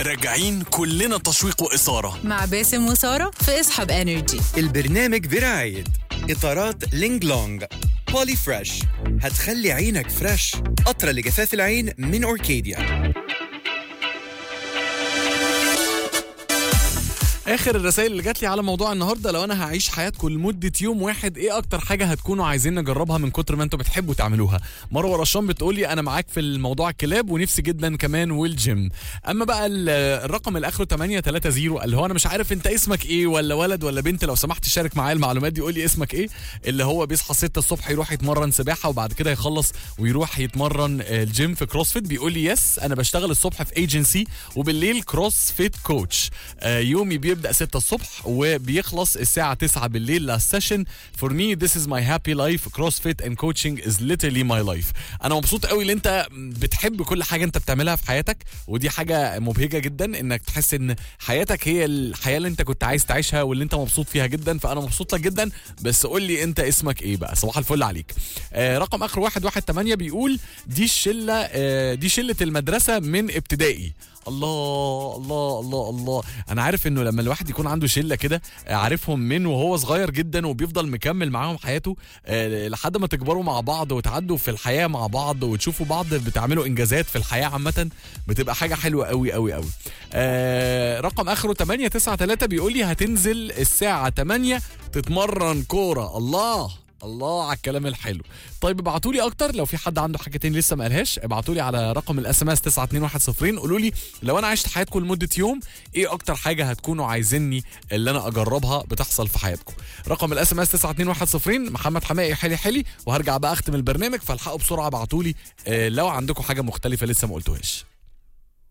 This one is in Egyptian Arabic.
راجعين كلنا تشويق وإثارة مع باسم وسارة في اصحاب انرجي البرنامج برعاية إطارات لينج لونج بولي فريش هتخلي عينك فريش قطرة لجفاف العين من أوركيديا اخر الرسائل اللي جات لي على موضوع النهارده لو انا هعيش حياتكم لمده يوم واحد ايه اكتر حاجه هتكونوا عايزين نجربها من كتر ما انتوا بتحبوا تعملوها مروه رشام بتقول لي انا معاك في الموضوع الكلاب ونفسي جدا كمان والجيم اما بقى ال- الرقم اللي اخره 830 اللي هو انا مش عارف انت اسمك ايه ولا ولد ولا بنت لو سمحت شارك معايا المعلومات دي قول لي اسمك ايه اللي هو بيصحى 6 الصبح يروح يتمرن سباحه وبعد كده يخلص ويروح يتمرن آه، الجيم في كروسفيت بيقول لي يس انا بشتغل الصبح في ايجنسي وبالليل كروس فيت كوتش آه، يومي بيبدا 6 الصبح وبيخلص الساعه 9 بالليل لا سيشن فور مي ذس از ماي هابي لايف كروس فيت اند كوتشنج از literally ماي لايف انا مبسوط قوي ان انت بتحب كل حاجه انت بتعملها في حياتك ودي حاجه مبهجه جدا انك تحس ان حياتك هي الحياه اللي انت كنت عايز تعيشها واللي انت مبسوط فيها جدا فانا مبسوط لك جدا بس قول لي انت اسمك ايه بقى صباح الفل عليك آه رقم اخر 118 بيقول دي الشله آه دي شله المدرسه من ابتدائي الله الله الله الله انا عارف انه لما الواحد يكون عنده شله كده آه، عارفهم من وهو صغير جدا وبيفضل مكمل معاهم حياته آه، لحد ما تكبروا مع بعض وتعدوا في الحياه مع بعض وتشوفوا بعض بتعملوا انجازات في الحياه عامه بتبقى حاجه حلوه قوي قوي قوي آه رقم اخره 893 بيقول لي هتنزل الساعه 8 تتمرن كوره الله الله على الكلام الحلو طيب ابعتوا لي اكتر لو في حد عنده حاجه تاني لسه ما قالهاش ابعتوا لي على رقم الاس ام اس 92110 قولوا لي لو انا عشت حياتكم لمده يوم ايه اكتر حاجه هتكونوا عايزيني اللي انا اجربها بتحصل في حياتكم رقم الاس ام اس 92110 محمد حمائي حلي حلي وهرجع بقى اختم البرنامج فالحقوا بسرعه ابعتوا لي آه، لو عندكم حاجه مختلفه لسه ما قلتوهاش